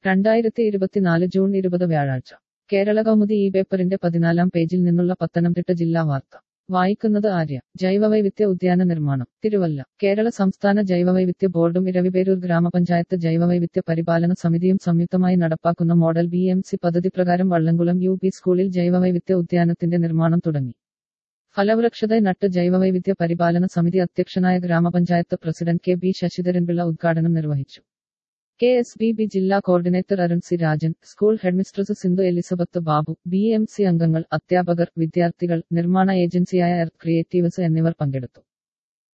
രണ്ടായിരത്തി ഇരുപത്തിനാല് ജൂൺ ഇരുപത് വ്യാഴാഴ്ച കേരള കൗമുദി ഈ പേപ്പറിന്റെ പതിനാലാം പേജിൽ നിന്നുള്ള പത്തനംതിട്ട ജില്ലാ വാർത്ത വായിക്കുന്നത് ആര്യ ജൈവവൈവിധ്യ ഉദ്യാന നിർമ്മാണം തിരുവല്ല കേരള സംസ്ഥാന ജൈവവൈവിധ്യ ബോർഡും ഇരവിപേരൂർ ഗ്രാമപഞ്ചായത്ത് ജൈവവൈവിധ്യ പരിപാലന സമിതിയും സംയുക്തമായി നടപ്പാക്കുന്ന മോഡൽ ബി എം സി പദ്ധതി പ്രകാരം വള്ളംകുളം യു പി സ്കൂളിൽ ജൈവവൈവിധ്യ ഉദ്യാനത്തിന്റെ നിർമ്മാണം തുടങ്ങി ഫലവൃക്ഷതൈ നട്ട് ജൈവവൈവിധ്യ പരിപാലന സമിതി അധ്യക്ഷനായ ഗ്രാമപഞ്ചായത്ത് പ്രസിഡന്റ് കെ ബി ശശിധരൻപിള്ള ഉദ്ഘാടനം നിർവഹിച്ചു കെ എസ് ബി ബി ജില്ലാ coordinator Arun C Rajan school headmistress Sindhu Elizabeth Babu B M C അംഗങ്ങൾ അധ്യാപകർ വിദ്യാർത്ഥികൾ നിർമ്മാണ ഏജൻസിയായ എർത്ത് ക്രിയേറ്റീവ്സ് എന്നിവർ പങ്കെടുത്തു